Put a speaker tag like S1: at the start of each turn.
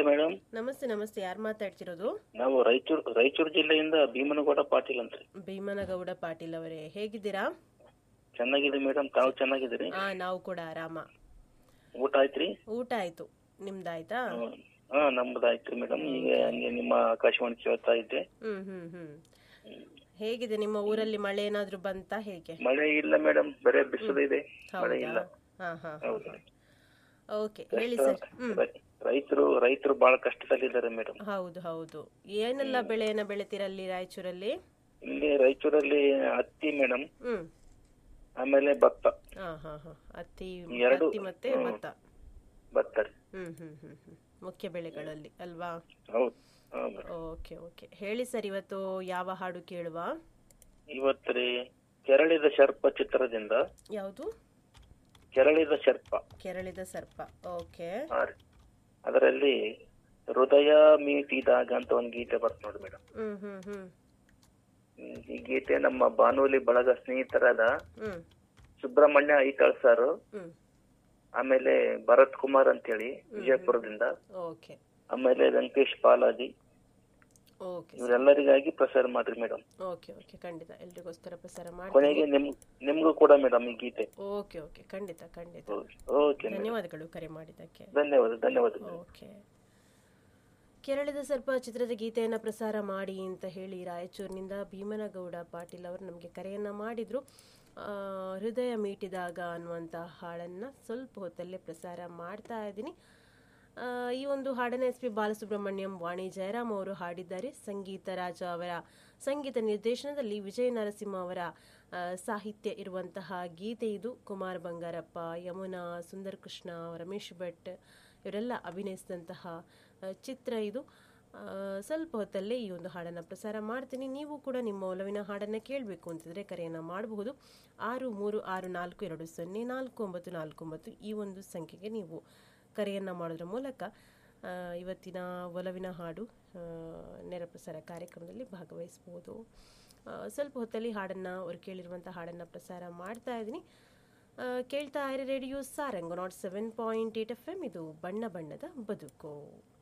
S1: Madam
S2: ನಮಸ್ತೆ ನಮಸ್ತೆ ಯಾರು ಮಾತಾಡ್ತಿರೋದು
S1: ನಾವು ರಾಯಚೂರು ರಾಯಚೂರು ಜಿಲ್ಲೆಯಿಂದ ಭೀಮನಗೌಡ ಪಾಟೀಲ್ ಅಂತ್ರಿ
S2: ಭೀಮನಗೌಡ ಪಾಟೀಲ್ ಅವರೇ ಹೇಗಿದ್ದೀರಾ
S1: ಚೆನ್ನಾಗಿದೆ ಮೇಡಮ್ ತಾವು ಚೆನ್ನಾಗಿದ್ದೀರಿ
S2: ಹಾ ನಾವು ಕೂಡ ಆರಾಮ
S1: ಊಟ ಆಯ್ತ್ರಿ
S2: ಊಟ ಆಯ್ತು ನಿಮ್ದಾಯ್ತಾ
S1: ಹ್ಮ್. ಹಾ ನಮ್ದು ಆಯ್ತ್ರಿ ಮೇಡಮ್ ಈಗ ಹಂಗೆ ನಿಮ್ಮ ಆಕಾಶವಾಣಿ ಕೇಳ್ತಾ ಇದ್ದೆ
S2: ಹ್ಮ್ ಹ್ಮ್ ಹ್ಮ್ ಹೇಗಿದೆ ನಿಮ್ಮ ಊರಲ್ಲಿ ಮಳೆ ಏನಾದ್ರೂ ಬಂತಾ ಹೇಗೆ
S1: ಮಳೆ ಇಲ್ಲ ಮೇಡಮ್ ಬರೇ ಬಿಸಿಲು ಇದೆ ಮಳೆ ಇಲ್ಲ
S2: ಹಾ ಹಾ
S1: ಹೌದು
S2: ಓಕೆ ಹೇಳಿ ಸರ್ ಹ್ಮ್
S1: ರೈತರು ರೈತರು ಬಹಳ ಕಷ್ಟದಲ್ಲಿದ್ದಾರೆ ಮೇಡಮ್
S2: ಹೌದು ಹೌದು ಏನೆಲ್ಲ ಬೆಳೆಯನ್ನ ಬೆಳಿತೀರಲ್ಲಿ ರಾಯಚೂರಲ್ಲಿ
S1: ಇಲ್ಲಿ ರಾಯಚೂರಲ್ಲಿ ಹತ್ತಿ ಮೇಡಮ್
S2: ಹ್ಮ್
S1: ಆಮೇಲೆ ಭತ್ತ
S2: ಹಾ ಹಾ ಹಾ ಹತ್ತಿ
S1: ಎರಡು,
S2: ಹತ್ತಿ ಮತ್ತೆ ಭತ್ತ
S1: ಭತ್ತ ರೀ
S2: ಹ್ಮ್ ಹ್ಮ್ ಹ್ಮ್ ಹ್ಮ್ ಮುಖ್ಯ ಬೆಳೆಗಳಲ್ಲಿ ಅಲ್ವಾ
S1: ಹೌದು ಹೌದು
S2: ಓಕೆ ಓಕೆ ಹೇಳಿ ಸರ್ ಇವತ್ತು ಯಾವ ಹಾಡು ಕೇಳುವ
S1: ಇವತ್ತು ರೀ ಕೆರಳಿದ ಸರ್ಪ ಚಿತ್ರದಿಂದ
S2: ಯಾವುದು
S1: ಕೆರಳಿದ ಸರ್ಪ
S2: ಕೆರಳಿದ ಸರ್ಪ ಓಕೆ
S1: ಹಾ ರೀ ಅದರಲ್ಲಿ ಹೃದಯ ಮೀಟಿದಾಗ ಅಂತ ಒಂದು ಗೀತೆ ಬರ್ತ ನೋಡಿ ಮೇಡಮ್
S2: ಹ್ಮ್ ಹ್ಮ್ ಹ್ಮ್
S1: ಈ ಗೀತೆ ನಮ್ಮ ಬಾನುಲಿ ಬಳಗ ಸ್ನೇಹಿತರಾದ
S2: ಹ್ಮ್
S1: ಸುಬ್ರಹ್ಮಣ್ಯ ಐತಾಳ್ ಸರ್
S2: ಹ್ಮ್
S1: ಆಮೇಲೆ ಭರತ್ ಕುಮಾರ್ ಅಂತೇಳಿ ವಿಜಯಪುರದಿಂದ
S2: ಓಕೆ
S1: ಆಮೇಲೆ ವೆಂಕಟೇಶ್ ಪಾಲಾಜಿ
S2: ಓಕೆ
S1: ಇವರೆಲ್ಲರಿಗಾಗಿ ಪ್ರಸಾರ ಮಾಡ್ರಿ ಮೇಡಮ್
S2: ಓಕೆ ಓಕೆ ಖಂಡಿತ ಎಲ್ರಿಗೋಸ್ಕರ ಪ್ರಸಾರ ಮಾಡಿ
S1: ಕೊನೆಗೆ ನಿಮ್ ನಿಮ್ಗೂ ಕೂಡ ಮೇಡಮ್ ಈ ಗೀತೆ
S2: ಓಕೆ ಓಕೆ ಖಂಡಿತ ಖಂಡಿತ
S1: ಓಕೆ ಮೇಡಮ್
S2: ಧನ್ಯವಾದಗಳು ಕರೆ ಮಾಡಿದ್ದಕ್ಕೆ
S1: ಧನ್ಯವಾದ ಧನ್ಯವಾದ
S2: ಓಕೆ ಕೆರಳಿದ ಸರ್ಪ ಚಿತ್ರದ ಗೀತೆಯನ್ನು ಪ್ರಸಾರ ಮಾಡಿ ಅಂತ ಹೇಳಿ ರಾಯಚೂರಿನಿಂದ ಭೀಮನಗೌಡ ಪಾಟೀಲ್ ಅವರು ನಮಗೆ ಕರೆಯನ್ನು ಮಾಡಿದರು ಹೃದಯ ಮೀಟಿದಾಗ ಅನ್ನುವಂಥ ಹಾಡನ್ನು ಸ್ವಲ್ಪ ಹೊತ್ತಲ್ಲೇ ಪ್ರಸಾರ ಮಾಡ್ತಾ ಇದ್ದೀನಿ ಆ, ಈ ಒಂದು ಹಾಡನ್ನು ಎಸ್ ಪಿ ಬಾಲಸುಬ್ರಹ್ಮಣ್ಯಂ ವಾಣಿ ಜಯರಾಮ್ ಅವರು ಹಾಡಿದ್ದಾರೆ ಸಂಗೀತ ರಾಜ ಅವರ ಸಂಗೀತ ನಿರ್ದೇಶನದಲ್ಲಿ ವಿಜಯ ನರಸಿಂಹ ಅವರ ಆ, ಸಾಹಿತ್ಯ ಇರುವಂತಹ ಗೀತೆ ಇದು ಕುಮಾರ್ ಬಂಗಾರಪ್ಪ ಯಮುನಾ ಸುಂದರ್ ಕೃಷ್ಣ ರಮೇಶ್ ಭಟ್ ಇವರೆಲ್ಲ ಅಭಿನಯಿಸಿದಂತಹ ಆ, ಚಿತ್ರ ಇದು ಆ, ಸ್ವಲ್ಪ ಹೊತ್ತಲ್ಲೇ ಈ ಒಂದು ಹಾಡನ್ನು ಪ್ರಸಾರ ಮಾಡ್ತೀನಿ ನೀವು ಕೂಡ ನಿಮ್ಮ ಒಲವಿನ ಹಾಡನ್ನು ಕೇಳಬೇಕು ಅಂತಿದ್ರೆ ಕರೆಯನ್ನು ಮಾಡಬಹುದು ಆರು ಮೂರು ಆರು ನಾಲ್ಕು ಎರಡು ಸೊನ್ನೆ ನಾಲ್ಕು ಒಂಬತ್ತು ನಾಲ್ಕು ಒಂಬತ್ತು ಈ ಒಂದು ಸಂಖ್ಯೆಗೆ ನೀವು ಕರೆಯನ್ನು ಮಾಡೋದ್ರ ಮೂಲಕ ಆ, ಇವತ್ತಿನ ಒಲವಿನ ಹಾಡು ಆ, ನೇರ ಪ್ರಸಾರ ಕಾರ್ಯಕ್ರಮದಲ್ಲಿ ಭಾಗವಹಿಸ್ಬೋದು ಆ, ಸ್ವಲ್ಪ ಹೊತ್ತಲ್ಲಿ ಹಾಡನ್ನು ಅವ್ರು ಕೇಳಿರುವಂಥ ಹಾಡನ್ನು ಪ್ರಸಾರ ಮಾಡ್ತಾ ಇದ್ದೀನಿ ಆ, ಕೇಳ್ತಾ ಇರಿ radio Sarang nought seven point eight F M ಇದು ಬಣ್ಣ ಬಣ್ಣದ ಬದುಕು